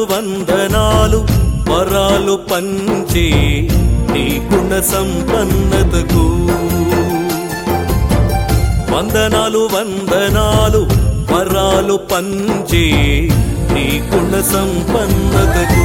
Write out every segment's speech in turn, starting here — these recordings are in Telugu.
వందనాలు వరాలు పంచే నీ గుణ సంపన్నతకు వందనాలు వందనాలు వరాలు పంచే నీ గుణ సంపన్నతకు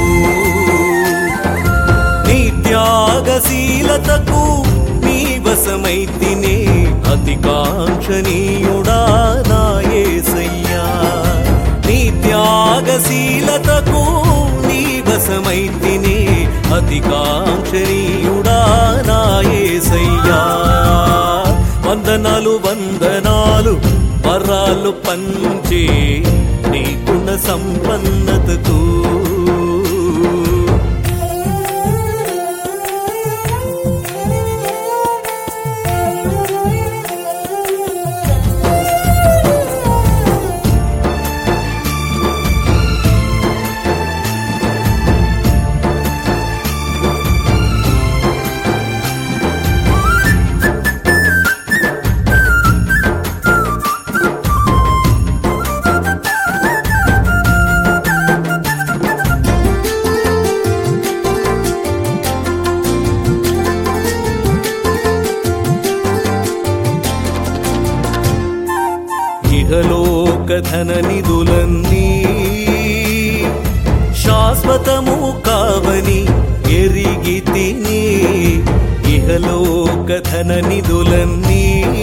నీ త్యాగశీలతకు నీ వశమైతినే అతి కాంక్షణీయుడా నా యేసయ్యా నీ త్యాగశీలతకు నీ వశమైతినే అతి కాంక్షణీయుడా నా యేసయ్యా వందనాలు వందనాలు వరాలు పంచే నీ గుణ సంపన్నతకు ఇహలోక ధన నిధులన్నీ శాశ్వతము కావని ఎరిగి తిని ఇహలోక ధన నిధులన్నీ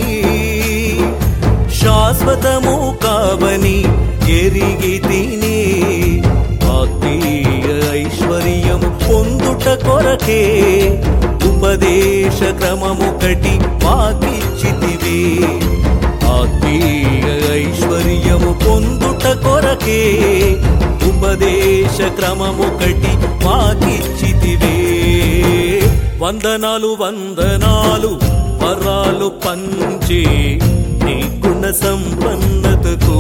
శాశ్వతము కావని ఎరిగి తిని ఆత్మీయ ఐశ్వర్యము పొందుట కొరకే ఉపదేశ క్రమముకటి వాకిచ్చితివే ఆత్మీయ ఐశ్వర్యము పొందుట కొరకే ఉపదేశ క్రమముకటి మాకిచ్చితివే వందనాలు వందనాలు వరాలు పంచే నీ గుణ సంపన్నతకు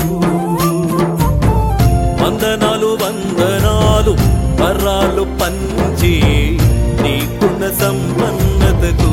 వందనాలు వందనాలు వరాలు పంచే నీ గుణ సంపన్నతకు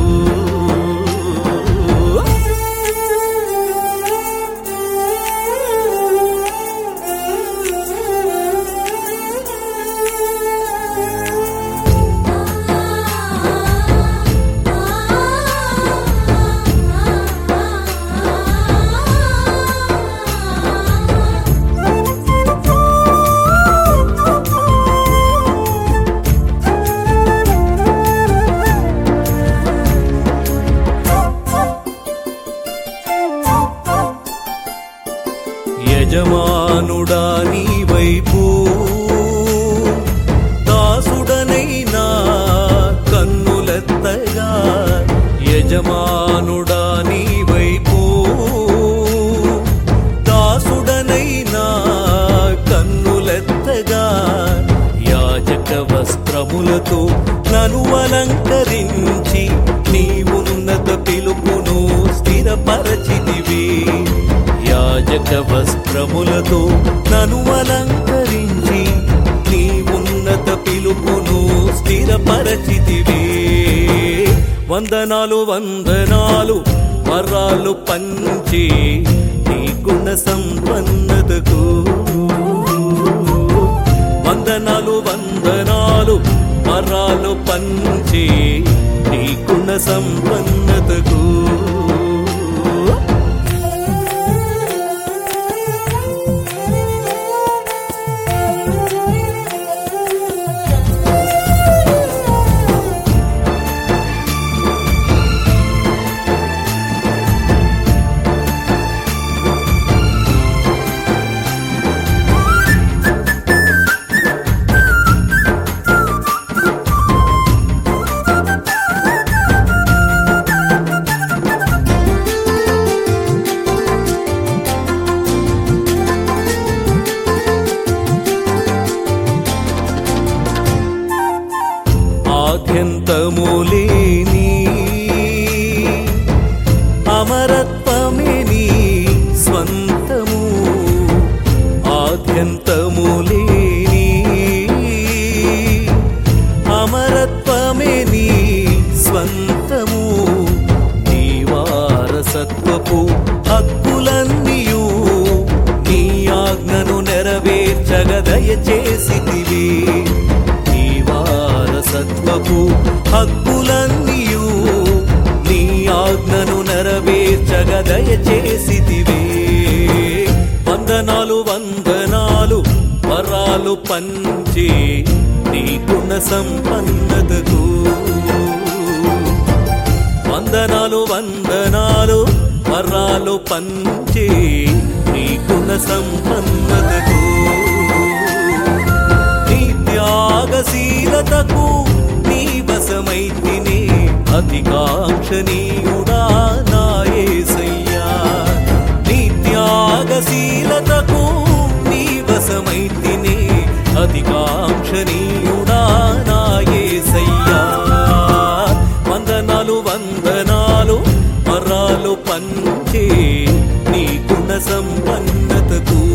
యజమానుడా నీ వైపు దాసుడనైనా కన్నులెత్తగా యజమానుడా నీ వైపు దాసుడనైనా కన్నులెత్తగా యాజక వస్త్రములతో నను అలంకరించి నీ ఉన్నత పిలుపును స్థిరపరచితివి యాజక వస్త్రములతో నను అలంకరించి నీ ఉన్నత పిలుపును స్థిరపరచితివే వందనాలు వందనాలు వరాలు పంచి నీ గుణ సంపన్నతకు వందనాలు వందనాలు వరాలు పంచి నీ గుణ సంపన్నతకు ఆద్యంతములేని అమరత్వమే నీ స్వంతము ఆద్యంతములేని అమరత్వమే నీ స్వంతము నీ వారసత్వపు హక్కులన్నీయు నీ ఆజ్ఞను నెరవేర్చగ దయచేసి నాకు హక్కులన్నీయు నీ ఆజ్ఞను నెరవేర్చగ దయచేసితివే వందనాలు వందనాలు వరాలు పంచే నీ గుణ సంపన్నతకు వందనాలు వందనాలు వరాలు పంచే నీ గుణ సంపన్నతకు నీ త్యాగశీలతకు నీ వశమైతినే అధికాంక్షణీయుడా నాయసయ్యా నీ త్యాగశీలతకు నీ వశమైతినే అధికాంక్షణీయుడా నాయసయ్యా వందనాలు వందనాలు వరాలు పంచే నీ గుణ సంపన్నతకు